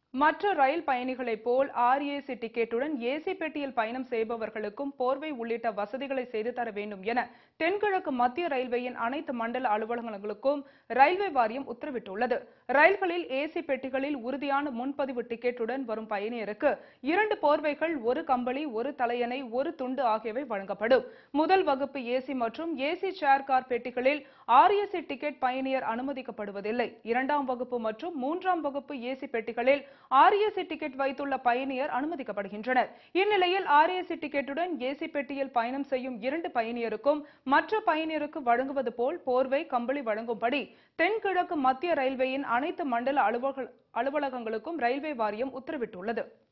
மற்ற ரயில் பயணிகளைப் போல் RAC டிக்கெட்டுடன் AC பெட்டியில் பயணம் செய்பவர்களுக்கும் போர்வை உள்ளிட்ட வசதிகளை செய்து தர வேண்டும் என தென்கிழக்கு மத்திய ரயில்வேயின் அனைத்து மண்டல அலுவலகங்களுக்கும் ரயில்வே வாரியம் உத்தரவிட்டுள்ளது ரயில்களில் ஏசி பெட்டிகளில் உறுதியான முன்பதிவு டிக்கெட்டுடன் வரும் பயணியருக்கு இரண்டு போர்வைகள் ஒரு கம்பளி ஒரு தலையணை ஒரு துண்டு ஆகியவை வழங்கப்படும் முதல் வகுப்பு ஏசி மற்றும் ஏசி சேர் கார் பெட்டிகளில் ஆர்ஏசி டிக்கெட் பயணியர் அனுமதிக்கப்படுவதில்லை இரண்டாம் வகுப்பு மற்றும் மூன்றாம் வகுப்பு ஏசி பெட்டிகளில் ஆர்ஏசி டிக்கெட் வைத்துள்ள பயணியர் அனுமதிக்கப்படுகின்றனர் இந்நிலையில் ஆர்ஏசி டிக்கெட்டுடன் ஏசி பெட்டியில் பயணம் செய்யும் இரண்டு பயணியருக்கும் மற்ற பயணியருக்கு வழங்குவது போல் போர்வை கம்பளி வழங்கும்படி தென்கிழக்கு மத்திய ரயில்வேயின் அனைத்து மண்டல அலுவலக- அலுவலகங்களுக்கும் ரயில்வே வாரியம் உத்தரவிட்டுள்ளது